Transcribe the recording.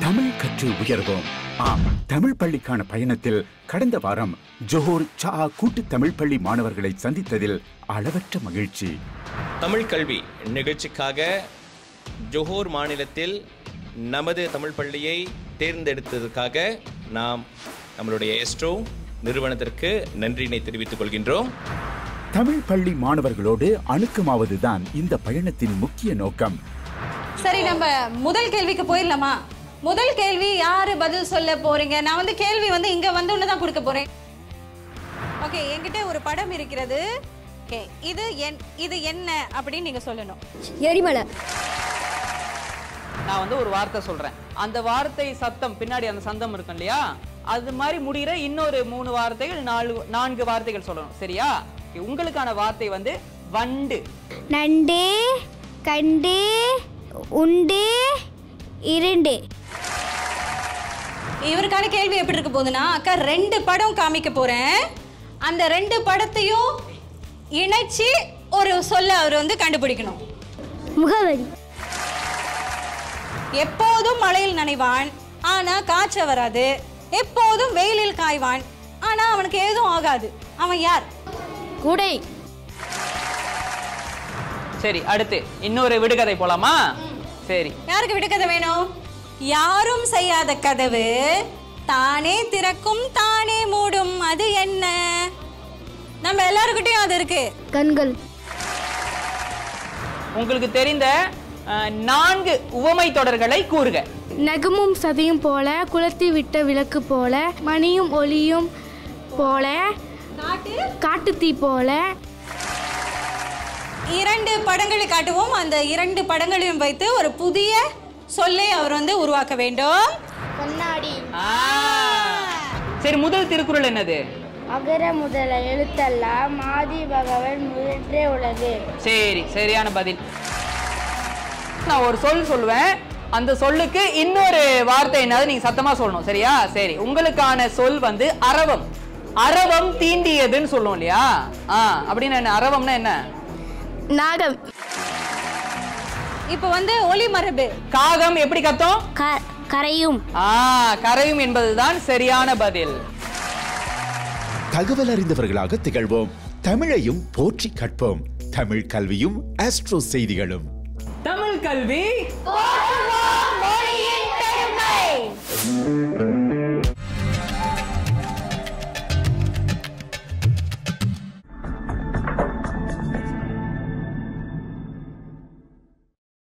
தமிழ் கற்று உயர்வோம் ஆம் தமிழ் பள்ளிக்கான பயணத்தில் கடந்த வாரம் ஜோஹர் சா கூட்டு தமிழ் பள்ளி மாணவர்களை சந்தித்ததில் அளவற்ற மகிழ்ச்சி தமிழ் கல்வி நிகழ்ச்சிக்காக ஜொஹோர் மாநிலத்தில் நமது தமிழ் பள்ளியை தேர்ந்தெடுத்ததற்காக நாம் நம்மளுடைய எஸ்ட்ரோ நிறுவனத்திற்கு நன்றியினை தெரிவித்துக் கொள்கின்றோம் தமிழ் பள்ளி மாணவர்களோடு அணுக்கமாவதுதான் இந்த பயணத்தின் முக்கிய நோக்கம் சரி நம்ம முதல் கேள்விக்கு போயிடலாமா முதல் கேள்வி யாரு பதில் சொல்ல போறீங்க நான் வந்து கேள்வி வந்து இங்க வந்து தான் கொடுக்க போறேன் ஓகே என்கிட்ட ஒரு படம் இருக்கிறது ஓகே இது என் இது என்ன அப்படின்னு நீங்க சொல்லணும் எரிமலை நான் வந்து ஒரு வார்த்தை சொல்றேன் அந்த வார்த்தை சத்தம் பின்னாடி அந்த சந்தம் இருக்கும் இல்லையா அது மாதிரி முடிகிற இன்னொரு மூணு வார்த்தைகள் நாலு நான்கு வார்த்தைகள் சொல்லணும் சரியா Okay, உங்களுக்கான வார்த்தை வந்து வண்டு நண்டு கண்டு உண்டு இரண்டு இவருக்கான கேள்வி எப்படி இருக்க போகுதுன்னா அக்கா ரெண்டு படம் காமிக்க போறேன் அந்த ரெண்டு படத்தையும் இணைச்சு ஒரு சொல்ல அவர் வந்து கண்டுபிடிக்கணும் முகவரி எப்போதும் மழையில் நனைவான் ஆனா காய்ச்ச வராது எப்போதும் வெயிலில் காய்வான் ஆனா அவனுக்கு ஏதும் ஆகாது அவன் யார் குடை சரி அடுத்து இன்னொரு விடுகதை போலாமா சரி யாருக்கு விடுகதை வேணும் யாரும் செய்யாத கதவு தானே திறக்கும் தானே மூடும் அது என்ன நம்ம எல்லாருக்கிட்டையும் அது இருக்கு கண்கள் உங்களுக்கு தெரிந்த அஹ், நான்கு உவமை தொடர்களை கூறுக நகமும் சதையும் போல குளத்தி விட்ட விளக்கு போல மணியும் ஒளியும் போல காட்டுத்தீ போல இரண்டு படங்களை காட்டுவோம் அந்த இரண்டு படங்களையும் வைத்து ஒரு புதிய சொல்லை அவர் வந்து உருவாக்க வேண்டும் கண்ணாடி ஆ. சரி முதல் திருக்குறள் என்னது அகர முதல எழுத்தெல்லாம் மாதி பகவன் முதற்றே உலகு சரி சரியான பதில் நான் ஒரு சொல் சொல்லுவேன் அந்த சொல்லுக்கு இன்னொரு வார்த்தை என்னது நீங்க சத்தமா சொல்லணும் சரியா சரி உங்களுக்கான சொல் வந்து அரவம் அரவம் தீண்டியதுன்னு சொல்லுவோம் இல்லையா ஆ அப்படின்னு என்ன அரவம்னா என்ன நாகம் இப்போ வந்து ஒளி மரபு காகம் எப்படி கத்தும் கரையும் ஆ கரையும் என்பதுதான் சரியான பதில் தகவல் அறிந்தவர்களாக திகழ்வோம் தமிழையும் போற்றி கற்போம் தமிழ் கல்வியும் ஆஸ்ட்ரோ செய்திகளும் தமிழ் கல்வி